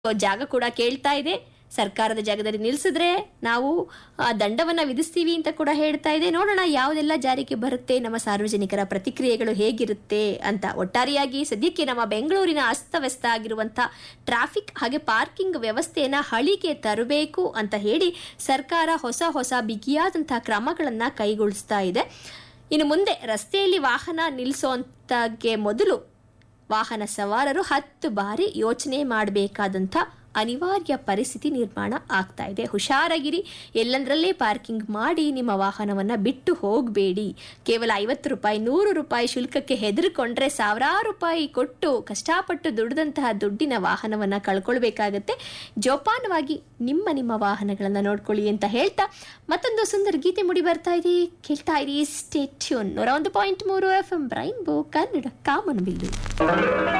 ಜಾಗ ಕೂಡ ಕೇಳ್ತಾ ಇದೆ ಸರ್ಕಾರದ ಜಾಗದಲ್ಲಿ ನಿಲ್ಲಿಸಿದ್ರೆ ನಾವು ಆ, ದಂಡವನ್ನ ವಿಧಿಸ್ತೀವಿ ಅಂತ ಕೂಡ ಹೇಳ್ತಾ ಇದೆ ನೋಡೋಣ ಯಾವುದೆಲ್ಲ ಜಾರಿಗೆ ಬರುತ್ತೆ ನಮ್ಮ ಸಾರ್ವಜನಿಕರ ಪ್ರತಿಕ್ರಿಯೆಗಳು ಹೇಗಿರುತ್ತೆ ಅಂತ ಒಟ್ಟಾರೆಯಾಗಿ ಸದ್ಯಕ್ಕೆ ನಮ್ಮ ಬೆಂಗಳೂರಿನ ಅಸ್ತವ್ಯಸ್ತ ಆಗಿರುವಂಥ ಟ್ರಾಫಿಕ್ ಹಾಗೆ ಪಾರ್ಕಿಂಗ್ ವ್ಯವಸ್ಥೆಯನ್ನ ಹಳಿಗೆ ತರಬೇಕು ಅಂತ ಹೇಳಿ ಸರ್ಕಾರ ಹೊಸ ಹೊಸ ಬಿಗಿಯಾದಂತಹ ಕ್ರಮಗಳನ್ನ ಕೈಗೊಳಿಸ್ತಾ ಇದೆ ಇನ್ನು ಮುಂದೆ ರಸ್ತೆಯಲ್ಲಿ ವಾಹನ ನಿಲ್ಲಿಸೋಂತಗೆ ಮೊದಲು ವಾಹನ ಸವಾರರು ಹತ್ತು ಬಾರಿ ಯೋಚನೆ ಮಾಡಬೇಕಾದಂಥ ಅನಿವಾರ್ಯ ಪರಿಸ್ಥಿತಿ ನಿರ್ಮಾಣ ಆಗ್ತಾ ಇದೆ ಹುಷಾರಾಗಿರಿ ಎಲ್ಲಂದ್ರಲ್ಲೇ ಪಾರ್ಕಿಂಗ್ ಮಾಡಿ ನಿಮ್ಮ ವಾಹನವನ್ನು ಬಿಟ್ಟು ಹೋಗಬೇಡಿ ಕೇವಲ ಐವತ್ತು ರೂಪಾಯಿ ನೂರು ರೂಪಾಯಿ ಶುಲ್ಕಕ್ಕೆ ಹೆದರ್ಕೊಂಡ್ರೆ ಸಾವಿರಾರು ರೂಪಾಯಿ ಕೊಟ್ಟು ಕಷ್ಟಪಟ್ಟು ದುಡಿದಂತಹ ದುಡ್ಡಿನ ವಾಹನವನ್ನು ಕಳ್ಕೊಳ್ಬೇಕಾಗತ್ತೆ ಜೋಪಾನವಾಗಿ ನಿಮ್ಮ ನಿಮ್ಮ ವಾಹನಗಳನ್ನು ನೋಡ್ಕೊಳ್ಳಿ ಅಂತ ಹೇಳ್ತಾ ಮತ್ತೊಂದು ಸುಂದರ ಗೀತೆ ಮುಡಿ ಬರ್ತಾ ಇದೆ ಕೇಳ್ತಾ ಇರಿ ಸ್ಟೇಟ್ಯೂನ್ ನೂರ ಒಂದು ಪಾಯಿಂಟ್ ಮೂರು ಎಫ್ ಎಂ ಬ್ರೈನ್ ಬೋ ಕನ್ನಡ ಕಾಮನಬಿಲ್ಲು